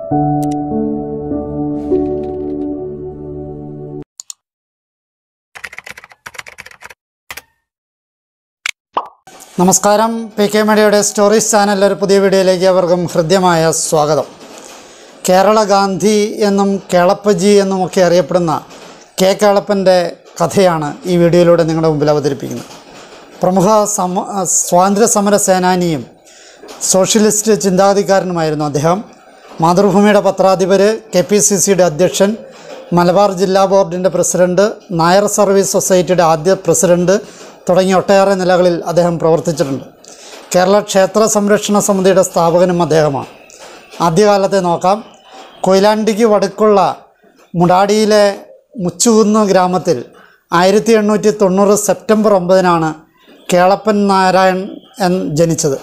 നമസ്കാരം P K മീഡിയയുടെ stories ചാനലിലെ ഒരു പുതിയ വീഡിയോയിലേക്ക് അവർക്കും ഹൃദ്യമായ സ്വാഗതം കേരള ഗാന്ധി എന്നും കേളപ്പജി എന്നും ഒക്കെ അറിയപ്പെടുന്ന കെ കേളപ്പൻ്റെ കഥയാണ് ഈ വീഡിയോയിലൂടെ നിങ്ങളുടെ മുമ്പിൽ അവതരിപ്പിക്കുന്നത് പ്രമുഖ സമ സ്വാതന്ത്ര്യ സമര സേനാനിയും സോഷ്യലിസ്റ്റ് ചിന്താഗതിക്കാരനുമായിരുന്നു അദ്ദേഹം മാതൃഭൂമിയുടെ പത്രാധിപർ കെ പി സി സിയുടെ അധ്യക്ഷൻ മലബാർ ജില്ലാ ബോർഡിൻ്റെ പ്രസിഡന്റ് നായർ സർവീസ് സൊസൈറ്റിയുടെ ആദ്യ പ്രസിഡന്റ് തുടങ്ങിയ ഒട്ടേറെ നിലകളിൽ അദ്ദേഹം പ്രവർത്തിച്ചിട്ടുണ്ട് കേരള ക്ഷേത്ര സംരക്ഷണ സമിതിയുടെ സ്ഥാപകനും അദ്ദേഹമാണ് ആദ്യകാലത്തെ നോക്കാം കൊയിലാണ്ടിക്ക് വടക്കുള്ള മുടാടിയിലെ മുച്ചുകുന്ന് ഗ്രാമത്തിൽ ആയിരത്തി എണ്ണൂറ്റി തൊണ്ണൂറ് സെപ്റ്റംബർ ഒമ്പതിനാണ് കേളപ്പൻ നാരായൺ എൻ ജനിച്ചത്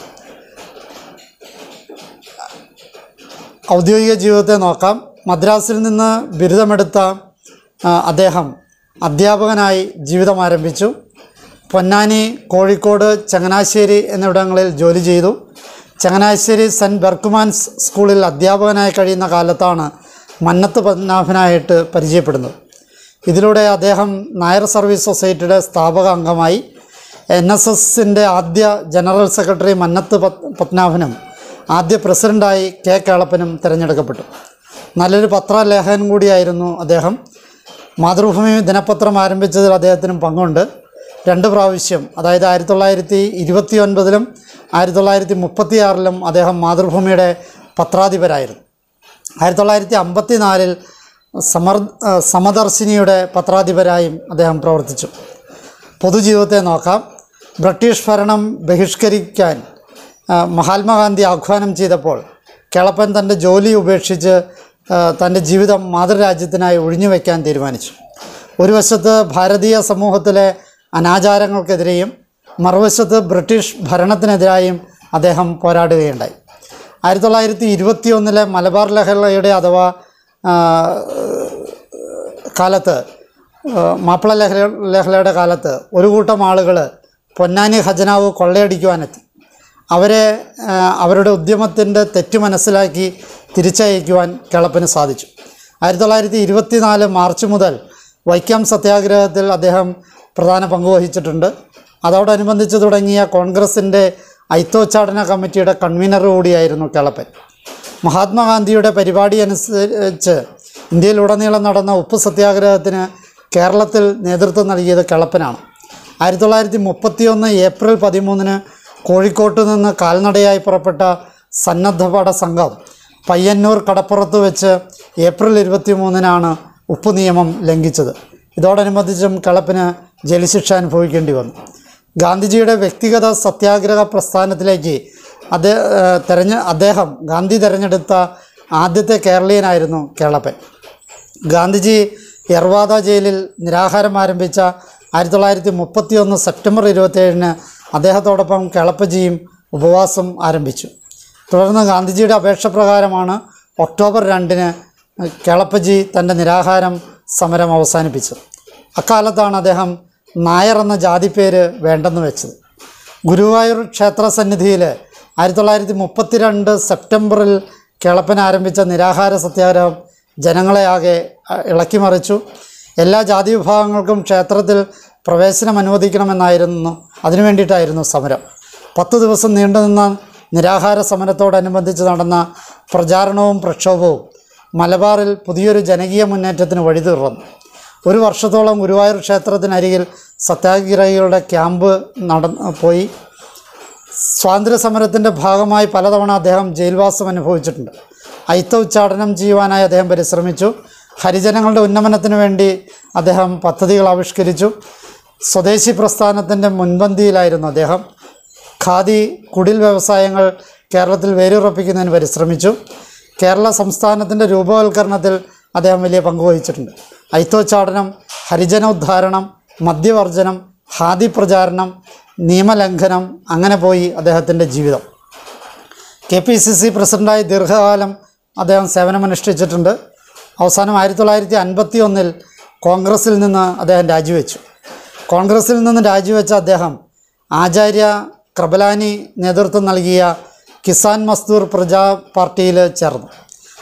ഔദ്യോഗിക ജീവിതത്തെ നോക്കാം മദ്രാസിൽ നിന്ന് ബിരുദമെടുത്ത ആ, അദ്ദേഹം അധ്യാപകനായി ജീവിതം ആരംഭിച്ചു പൊന്നാനി കോഴിക്കോട് ചങ്ങനാശ്ശേരി എന്നിവിടങ്ങളിൽ ജോലി ചെയ്തു ചങ്ങനാശ്ശേരി സെൻറ്റ് ബെർക്കുമാൻസ് സ്കൂളിൽ അധ്യാപകനായി കഴിയുന്ന കാലത്താണ് മന്നത്ത് പത്മനാഭനായിട്ട് പരിചയപ്പെടുന്നത് ഇതിലൂടെ അദ്ദേഹം നായർ സർവീസ് സൊസൈറ്റിയുടെ സ്ഥാപക അംഗമായി എൻ എസ് എസിൻ്റെ ആദ്യ ജനറൽ സെക്രട്ടറി മന്നത്ത് പത് പത്മനാഭനും ആദ്യ പ്രസിഡൻ്റായി കെ കേളപ്പനും തിരഞ്ഞെടുക്കപ്പെട്ടു നല്ലൊരു പത്രലേഖകൻ കൂടിയായിരുന്നു അദ്ദേഹം മാതൃഭൂമി ദിനപത്രം ആരംഭിച്ചതിൽ അദ്ദേഹത്തിനും പങ്കുണ്ട് രണ്ട് പ്രാവശ്യം അതായത് ആയിരത്തി തൊള്ളായിരത്തി ഇരുപത്തി ഒൻപതിലും ആയിരത്തി തൊള്ളായിരത്തി മുപ്പത്തി ആറിലും അദ്ദേഹം മാതൃഭൂമിയുടെ പത്രാധിപരായിരുന്നു ആയിരത്തി തൊള്ളായിരത്തി അമ്പത്തി നാലിൽ സമർ ആ, സമദർശിനിയുടെ പത്രാധിപരായും അദ്ദേഹം പ്രവർത്തിച്ചു പൊതുജീവിതത്തെ നോക്കാം ബ്രിട്ടീഷ് ഭരണം ബഹിഷ്കരിക്കാൻ ആ, മഹാത്മാഗാന്ധി ആഹ്വാനം ചെയ്തപ്പോൾ കേളപ്പൻ തൻ്റെ ജോലി ഉപേക്ഷിച്ച് ആ, തൻ്റെ ജീവിതം മാതൃരാജ്യത്തിനായി ഒഴിഞ്ഞുവെക്കാൻ തീരുമാനിച്ചു ഒരു വശത്ത് ഭാരതീയ സമൂഹത്തിലെ അനാചാരങ്ങൾക്കെതിരെയും മറുവശത്ത് ബ്രിട്ടീഷ് ഭരണത്തിനെതിരായും അദ്ദേഹം പോരാടുകയുണ്ടായി ആയിരത്തി തൊള്ളായിരത്തി ഇരുപത്തി ഒന്നിലെ മലബാർ ലഹളയുടെ അഥവാ ആ, കാലത്ത് ആ, മാപ്പിള ലഹള ലഹളയുടെ കാലത്ത് ഒരു കൂട്ടം ആളുകൾ പൊന്നാനി ഖജനാവ് കൊള്ളയടിക്കുവാനെത്തി അവരെ ആ, അവരുടെ ഉദ്യമത്തിൻ്റെ തെറ്റ് മനസ്സിലാക്കി തിരിച്ചയക്കുവാൻ കേളപ്പന് സാധിച്ചു ആയിരത്തി തൊള്ളായിരത്തി ഇരുപത്തി നാല് മാർച്ച് മുതൽ വൈക്കം സത്യാഗ്രഹത്തിൽ അദ്ദേഹം പ്രധാന പങ്ക് വഹിച്ചിട്ടുണ്ട് അതോടനുബന്ധിച്ച് തുടങ്ങിയ കോൺഗ്രസിൻ്റെ ഐത്തോച്ചാടന കമ്മിറ്റിയുടെ കൺവീനർ കൂടിയായിരുന്നു കേളപ്പൻ മഹാത്മാഗാന്ധിയുടെ പരിപാടി അനുസരിച്ച് ഇന്ത്യയിലുടനീളം നടന്ന ഉപ്പ് സത്യാഗ്രഹത്തിന് കേരളത്തിൽ നേതൃത്വം നൽകിയത് കേളപ്പനാണ് ആയിരത്തി തൊള്ളായിരത്തി മുപ്പത്തിയൊന്ന് ഏപ്രിൽ പതിമൂന്നിന് കോഴിക്കോട്ട് നിന്ന് കാൽനടയായി പുറപ്പെട്ട സന്നദ്ധപട സംഘം പയ്യന്നൂർ കടപ്പുറത്ത് വെച്ച് ഏപ്രിൽ ഇരുപത്തി മൂന്നിനാണ് ഉപ്പ് നിയമം ലംഘിച്ചത് ഇതോടനുബന്ധിച്ചും കളപ്പിന് ജയിൽശിക്ഷ അനുഭവിക്കേണ്ടി വന്നു ഗാന്ധിജിയുടെ വ്യക്തിഗത സത്യാഗ്രഹ പ്രസ്ഥാനത്തിലേക്ക് അദ്ദേഹം തെരഞ്ഞ അദ്ദേഹം ഗാന്ധി തിരഞ്ഞെടുത്ത ആദ്യത്തെ കേരളീയനായിരുന്നു കേളപ്പൻ ഗാന്ധിജി യർവാദ ജയിലിൽ നിരാഹാരം ആരംഭിച്ച ആയിരത്തി തൊള്ളായിരത്തി മുപ്പത്തി ഒന്ന് സെപ്റ്റംബർ ഇരുപത്തേഴിന് അദ്ദേഹത്തോടൊപ്പം കേളപ്പജിയും ഉപവാസം ആരംഭിച്ചു തുടർന്ന് ഗാന്ധിജിയുടെ അപേക്ഷ പ്രകാരമാണ് ഒക്ടോബർ രണ്ടിന് കേളപ്പജി തൻ്റെ നിരാഹാരം സമരം അവസാനിപ്പിച്ചത് അക്കാലത്താണ് അദ്ദേഹം നായർ എന്ന ജാതിപ്പേര് വേണ്ടെന്ന് വെച്ചത് ഗുരുവായൂർ ക്ഷേത്ര സന്നിധിയിൽ ആയിരത്തി തൊള്ളായിരത്തി മുപ്പത്തിരണ്ട് സെപ്റ്റംബറിൽ കേളപ്പൻ ആരംഭിച്ച നിരാഹാര സത്യാഗ്രഹം ജനങ്ങളെ ആകെ അഹ്, ഇളക്കിമറിച്ചു എല്ലാ ജാതി വിഭാഗങ്ങൾക്കും ക്ഷേത്രത്തിൽ പ്രവേശനം അനുവദിക്കണമെന്നായിരുന്നു അതിനു വേണ്ടിയിട്ടായിരുന്നു സമരം പത്ത് ദിവസം നീണ്ടുനിന്ന നിരാഹാര സമരത്തോടനുബന്ധിച്ച് നടന്ന പ്രചാരണവും പ്രക്ഷോഭവും മലബാറിൽ പുതിയൊരു ജനകീയ മുന്നേറ്റത്തിന് വഴി തുറന്നു ഒരു വർഷത്തോളം ഗുരുവായൂർ ക്ഷേത്രത്തിനരികിൽ സത്യാഗ്രഹികളുടെ ക്യാമ്പ് നടന്ന് പോയി സ്വാതന്ത്ര്യ സമരത്തിൻ്റെ ഭാഗമായി പലതവണ അദ്ദേഹം ജയിൽവാസം അനുഭവിച്ചിട്ടുണ്ട് അയിത്ത ഉച്ചാടനം ചെയ്യുവാനായി അദ്ദേഹം പരിശ്രമിച്ചു ഹരിജനങ്ങളുടെ ഉന്നമനത്തിന് വേണ്ടി അദ്ദേഹം പദ്ധതികൾ ആവിഷ്കരിച്ചു സ്വദേശി പ്രസ്ഥാനത്തിൻ്റെ മുൻപന്തിയിലായിരുന്നു അദ്ദേഹം ഖാദി കുടിൽ വ്യവസായങ്ങൾ കേരളത്തിൽ വേരുറപ്പിക്കുന്നതിന് പരിശ്രമിച്ചു കേരള സംസ്ഥാനത്തിൻ്റെ രൂപവൽക്കരണത്തിൽ അദ്ദേഹം വലിയ പങ്ക് വഹിച്ചിട്ടുണ്ട് ഐത്തോച്ചാടനം ഹരിജനോദ്ധാരണം മദ്യവർജനം ഖാദി പ്രചാരണം നിയമലംഘനം അങ്ങനെ പോയി അദ്ദേഹത്തിൻ്റെ ജീവിതം കെ പി സി സി പ്രസിഡൻ്റായി ദീർഘകാലം അദ്ദേഹം സേവനമനുഷ്ഠിച്ചിട്ടുണ്ട് അവസാനം ആയിരത്തി തൊള്ളായിരത്തി അൻപത്തി ഒന്നിൽ കോൺഗ്രസിൽ നിന്ന് അദ്ദേഹം രാജിവെച്ചു കോൺഗ്രസിൽ നിന്ന് രാജിവെച്ച അദ്ദേഹം ആചാര്യ കൃപലാനി നേതൃത്വം നൽകിയ കിസാൻ മസ്ദൂർ പ്രജാ പാർട്ടിയിൽ ചേർന്നു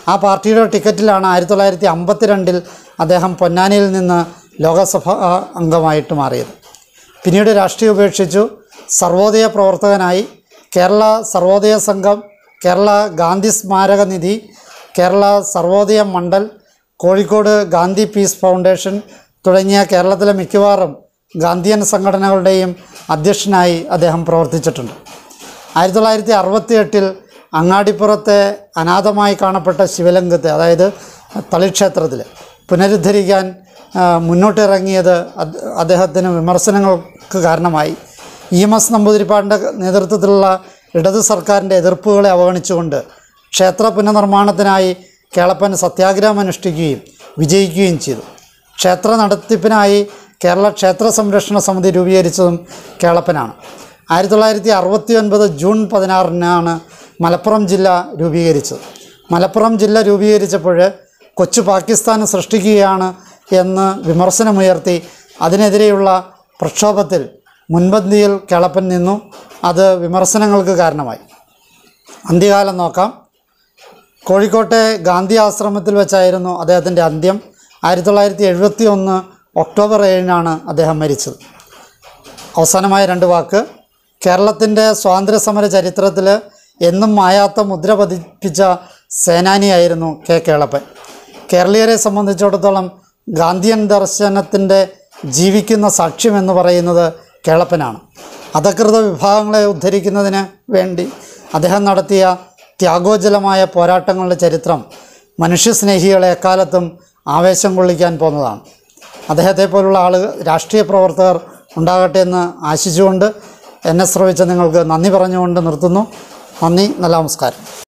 ആ പാർട്ടിയുടെ ടിക്കറ്റിലാണ് ആയിരത്തി തൊള്ളായിരത്തി അമ്പത്തിരണ്ടിൽ അദ്ദേഹം പൊന്നാനിയിൽ നിന്ന് ലോകസഭ അംഗമായിട്ട് മാറിയത് പിന്നീട് രാഷ്ട്രീയം ഉപേക്ഷിച്ചു സർവോദയ പ്രവർത്തകനായി കേരള സർവോദയ സംഘം കേരള ഗാന്ധി സ്മാരക നിധി കേരള സർവോദയ മണ്ഡൽ കോഴിക്കോട് ഗാന്ധി പീസ് ഫൗണ്ടേഷൻ തുടങ്ങിയ കേരളത്തിലെ മിക്കവാറും ഗാന്ധിയൻ സംഘടനകളുടെയും അധ്യക്ഷനായി അദ്ദേഹം പ്രവർത്തിച്ചിട്ടുണ്ട് ആയിരത്തി തൊള്ളായിരത്തി അറുപത്തി എട്ടിൽ അങ്ങാടിപ്പുറത്തെ അനാഥമായി കാണപ്പെട്ട ശിവലിംഗത്തെ അതായത് തളിക്ഷേത്രത്തിൽ പുനരുദ്ധരിക്കാൻ ആ, മുന്നോട്ടിറങ്ങിയത് അത് അദ്ദേഹത്തിന് വിമർശനങ്ങൾക്ക് കാരണമായി ഇ എം എസ് നമ്പൂതിരിപ്പാടിൻ്റെ നേതൃത്വത്തിലുള്ള ഇടത് സർക്കാരിൻ്റെ എതിർപ്പുകളെ അവഗണിച്ചുകൊണ്ട് ക്ഷേത്ര പുനർനിർമ്മാണത്തിനായി കേളപ്പൻ സത്യാഗ്രഹം അനുഷ്ഠിക്കുകയും വിജയിക്കുകയും ചെയ്തു ക്ഷേത്ര നടത്തിപ്പിനായി കേരള ക്ഷേത്ര സംരക്ഷണ സമിതി രൂപീകരിച്ചതും കേളപ്പനാണ് ആയിരത്തി തൊള്ളായിരത്തി അറുപത്തി ഒൻപത് ജൂൺ പതിനാറിനാണ് മലപ്പുറം ജില്ല രൂപീകരിച്ചത് മലപ്പുറം ജില്ല രൂപീകരിച്ചപ്പോൾ കൊച്ചു പാകിസ്ഥാൻ സൃഷ്ടിക്കുകയാണ് എന്ന് വിമർശനമുയർത്തി അതിനെതിരെയുള്ള പ്രക്ഷോഭത്തിൽ മുൻപന്തിയിൽ കേളപ്പൻ നിന്നു അത് വിമർശനങ്ങൾക്ക് കാരണമായി അന്ത്യകാലം നോക്കാം കോഴിക്കോട്ടെ ഗാന്ധി ആശ്രമത്തിൽ വെച്ചായിരുന്നു അദ്ദേഹത്തിൻ്റെ അന്ത്യം ആയിരത്തി തൊള്ളായിരത്തി എഴുപത്തി ഒന്ന് ഒക്ടോബർ ഏഴിനാണ് അദ്ദേഹം മരിച്ചത് അവസാനമായ രണ്ട് വാക്ക് കേരളത്തിൻ്റെ സ്വാതന്ത്ര്യ സമര ചരിത്രത്തിൽ എന്നും മായാത്ത മുദ്ര പതിപ്പിച്ച സേനാനിയായിരുന്നു കെ കേളപ്പൻ കേരളീയരെ സംബന്ധിച്ചിടത്തോളം ഗാന്ധിയൻ ദർശനത്തിൻ്റെ ജീവിക്കുന്ന സാക്ഷ്യം എന്ന് പറയുന്നത് കേളപ്പനാണ് അധകൃത വിഭാഗങ്ങളെ ഉദ്ധരിക്കുന്നതിന് വേണ്ടി അദ്ദേഹം നടത്തിയ ത്യാഗോജ്വലമായ പോരാട്ടങ്ങളുടെ ചരിത്രം മനുഷ്യസ്നേഹികളെ എക്കാലത്തും ആവേശം കൊള്ളിക്കാൻ പോകുന്നതാണ് അദ്ദേഹത്തെ പോലുള്ള ആളുകൾ രാഷ്ട്രീയ പ്രവർത്തകർ ഉണ്ടാകട്ടെ എന്ന് ആശിച്ചുകൊണ്ട് എന്നെ ശ്രവിച്ച നിങ്ങൾക്ക് നന്ദി പറഞ്ഞുകൊണ്ട് നിർത്തുന്നു നന്ദി നല്ല നമസ്കാരം